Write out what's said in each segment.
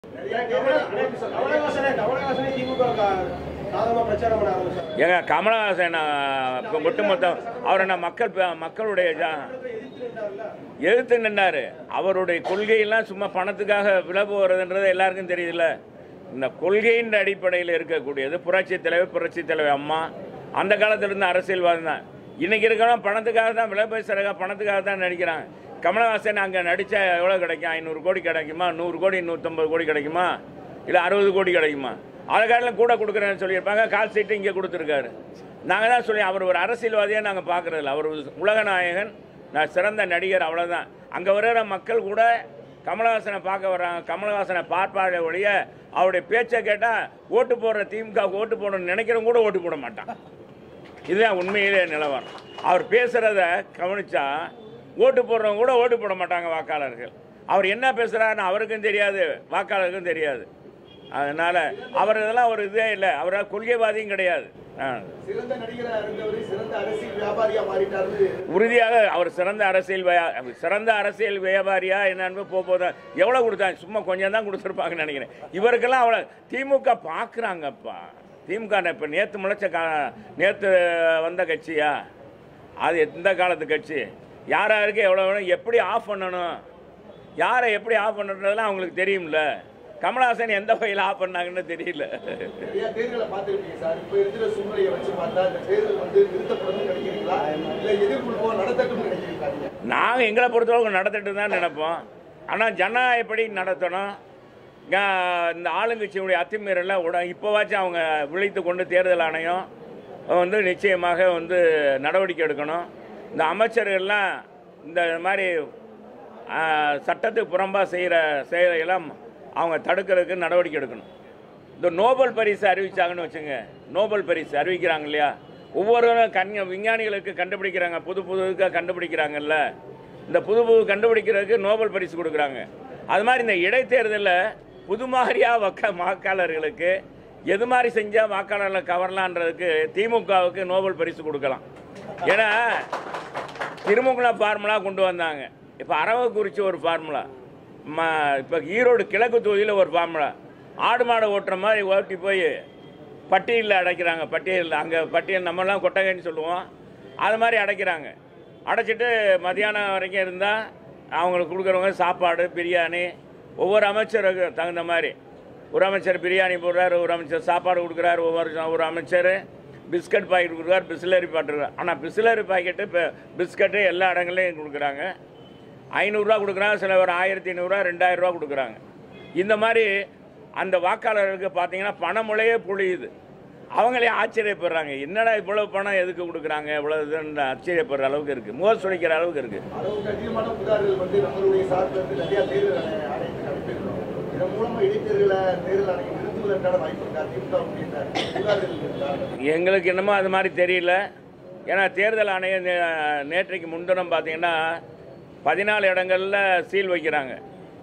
கமலஹாசனே கமலஹாசனே திமுக சாதகமா பிரச்சாரம் பண்ண ஆரம்பிச்சாங்க ஏங்க கமலஹாசன் நான் ஒட்டுமொத்தம் அவரை நான் மக்கள் ப- மக்களுடைய ஜா- எதிர்த்து நின்றார்ல எதிர்த்து நின்னாரு அவருடைய கொள்கையெல்லாம் சும்மா பணத்துக்காக விலை போகிறதுன்றது எல்லாருக்கும் தெரியுதுல்ல இந்த கொள்கையின் அடிப்படையில் இருக்கக்கூடியது புரட்சி தலைவர் புரட்சி தலைவர் அம்மா அந்த காலத்துல இருந்த அரசியல்வாதம் தான் இன்னைக்கு இருக்கிறவங்க பணத்துக்காக தான் விலை பேசுறாங்க பணத்துக்காக தான் நடிக்கிறாங்க கமலஹாசன் அங்கே நடித்தா எவ்வளோ கிடைக்கும் ஐநூறு கோடி கிடைக்குமா நூறு கோடி நூற்றம்பது கோடி கிடைக்குமா இல்லை அறுபது கோடி கிடைக்குமா அதை காட்டிலும் கூட கொடுக்குறேன்னு சொல்லியிருப்பாங்க கால் சீட்டு இங்கே கொடுத்துருக்காரு நாங்கள் தான் சொல்லி அவர் ஒரு அரசியல்வாதியாக நாங்கள் பார்க்குறதில்ல அவர் ஒரு உலக நாயகன் நான் சிறந்த நடிகர் அவ்வளோதான் அங்கே வருகிற மக்கள் கூட கமலஹாசனை பார்க்க வர்றாங்க கமலஹாசனை பார்ப்பாட ஒழிய அவருடைய பேச்சை கேட்டால் ஓட்டு போடுற திமுக ஓட்டு போடணும்னு நினைக்கிறவங்க கூட ஓட்டு போட மாட்டான் இதுதான் உண்மையிலே நிலவரம் அவர் பேசுகிறத கவனிச்சா ஓட்டு போடுறவங்க கூட ஓட்டு போட மாட்டாங்க வாக்காளர்கள் அவர் என்ன பேசுகிறாருன்னு அவருக்கும் தெரியாது வாக்காளருக்கும் தெரியாது அதனால் அவர் இதெல்லாம் ஒரு இதே இல்லை அவரால் கொள்கைவாதியும் கிடையாது ஆ. சிறந்த நடிகரா இருந்தவர் சிறந்த அரசியல் வியாபாரியா மாறிட்டாரு உறுதியாக அவர் சிறந்த அரசியல் வியா- சிறந்த அரசியல் வியாபாரியா என்னன்னு போக போதா எவ்வளோ கொடுத்தாங்க சும்மா கொஞ்சம் தான் கொடுத்துருப்பாங்கன்னு நினைக்கிறேன் இவருக்கெல்லாம் அவ்வளோ திமுக பார்க்குறாங்கப்பா திமுக இப்போ நேற்று முளைச்ச கா நேற்று வந்த கட்சியா அது எந்த காலத்து கட்சி யார் யாருக்கு எவ்வளோ வேணும் எப்படி ஆஃப் பண்ணணும் யாரை எப்படி ஆஃப் பண்ணுறதுலாம் அவங்களுக்கு தெரியும்ல கமலஹாசன் எந்த வகையில் ஆஃப் பண்ணாங்கன்னு தெரியல நிறைய தேர்தலை பார்த்திருப்பீங்க சார் இப்ப இருக்கிற சூழ்நிலையை வச்சு பார்த்தா இந்த தேர்தல் வந்து நிறுத்தப்படும் நினைக்கிறீங்களா இல்ல எதிர்கொள்வோம் நடத்தட்டும் நினைக்கிறீங்களா நீங்க நாங்கள் எங்களை பொறுத்தளவுக்கு நடத்திட்டு தான் நினைப்போம் ஆனால் ஜனா எப்படி நடத்தணும் இங்க இந்த ஆளுங்கட்சியினுடைய அத்துமீறலை உட இப்போவாச்சும் அவங்க விழித்து கொண்டு தேர்தல் ஆணையம் வந்து நிச்சயமாக வந்து நடவடிக்கை எடுக்கணும் இந்த அமைச்சர்கள்லாம் இந்த மாதிரி ஆ, சட்டத்துக்கு புறம்பாக செய்கிற செயலையெல்லாம் அவங்க தடுக்கிறதுக்கு நடவடிக்கை எடுக்கணும் இந்த நோபல் பரிசு அறிவிச்சாங்கன்னு வச்சுங்க நோபல் பரிசு அறிவிக்கிறாங்க இல்லையா ஒவ்வொருவரும் கண் விஞ்ஞானிகளுக்கு கண்டுபிடிக்கிறாங்க புது புதுக்காக கண்டுபிடிக்கிறாங்கல்ல இந்த புது புது கண்டுபிடிக்கிறதுக்கு நோபல் பரிசு கொடுக்குறாங்க அது மாதிரி இந்த இடைத்தேர்தலில் புது மாதிரியாக வக்க வாக்காளர்களுக்கு எது மாதிரி செஞ்சால் வாக்காளர்களை கவரலான்றதுக்கு திமுகவுக்கு நோபல் பரிசு கொடுக்கலாம் ஏன்னா திருமுகுள ஃபார்முலா கொண்டு வந்தாங்க இப்போ அரவக்குறிச்சி ஒரு ஃபார்முலா ம இப்போ ஈரோடு கிழக்கு தொகுதியில் ஒரு ஃபார்முலா ஆடு மாடை ஓட்டுற மாதிரி ஓட்டி போய் பட்டியலில் அடைக்கிறாங்க பட்டியலில் அங்கே பட்டியல் நம்மலாம் கொட்டகைன்னு சொல்லுவோம் அது மாதிரி அடைக்கிறாங்க அடைச்சிட்டு மதியானம் வரைக்கும் இருந்தால் அவங்களுக்கு கொடுக்குறவங்க சாப்பாடு பிரியாணி ஒவ்வொரு அமைச்சருக்கு தகுந்த மாதிரி ஒரு அமைச்சர் பிரியாணி போடுறாரு ஒரு அமைச்சர் சாப்பாடு கொடுக்குறாரு ஒவ்வொரு ஒரு அமைச்சர் பிஸ்கட் பாக்கெட் கொடுக்குறாரு பிஸ்லரி பாட்டு ஆனால் பிஸ்லரி பாக்கெட்டு இப்போ பிஸ்கட்டு எல்லா இடங்கள்லையும் கொடுக்குறாங்க ஐநூறுரூவா கொடுக்குறாங்க சில பேர் ஆயிரத்தி ஐநூறுரூவா ரெண்டாயிரரூவா கொடுக்குறாங்க இந்த மாதிரி அந்த வாக்காளர்களுக்கு பார்த்தீங்கன்னா பணமுறையே பொழியுது அவங்களே ஆச்சரியப்படுறாங்க என்னடா இவ்வளோ பணம் எதுக்கு கொடுக்குறாங்க இவ்வளோ இதுன்னு ஆச்சரியப்படுற அளவுக்கு இருக்குது முகம் சுழிக்கிற அளவுக்கு இருக்குது அளவுக்கு அதிகமான புகார்கள் வந்து நம்மளுடைய சார்பில் இருந்து நிறைய தேர்தல் ஆணைய- ஆணையத்துக்கு அனுப்பியிருக்கிறோம் இதன் மூலமா இடைத்தேர்தலை தேர்தல் ஆணையம் நிறுத்துவதற்கான வாய்ப்பு இருக்கா திமுக இந்த புகார்கள் இருக்கா எங்களுக்கு என்னமோ அது மாதிரி தெரியல ஏன்னா தேர்தல் ஆணையம் நே- நேற்றைக்கு முன்தினம் பார்த்தீங்கன்னா பதினாலு இடங்களில் சீல் வைக்கிறாங்க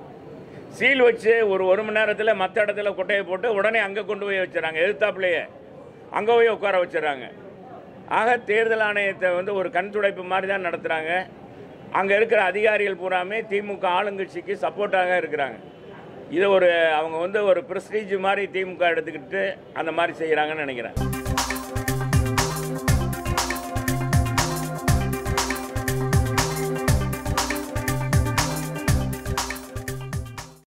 சீல் வச்சு ஒரு ஒரு மணி நேரத்தில் மற்ற இடத்துல கொட்டையை போட்டு உடனே அங்கே கொண்டு போய் வச்சிடறாங்க எதிர்த்தாப்புலையே அங்கே போய் உட்கார வச்சிடறாங்க ஆக தேர்தல் ஆணையத்தை வந்து ஒரு கண் துடைப்பு மாதிரி தான் நடத்துகிறாங்க அங்கே இருக்கிற அதிகாரிகள் பூராமே திமுக ஆளுங்கட்சிக்கு சப்போர்ட்டாக இருக்கிறாங்க இதை ஒரு அவங்க வந்து ஒரு ப்ரெஸ்டீஜ் மாதிரி திமுக எடுத்துக்கிட்டு அந்த மாதிரி செய்கிறாங்கன்னு நினைக்கிறேன்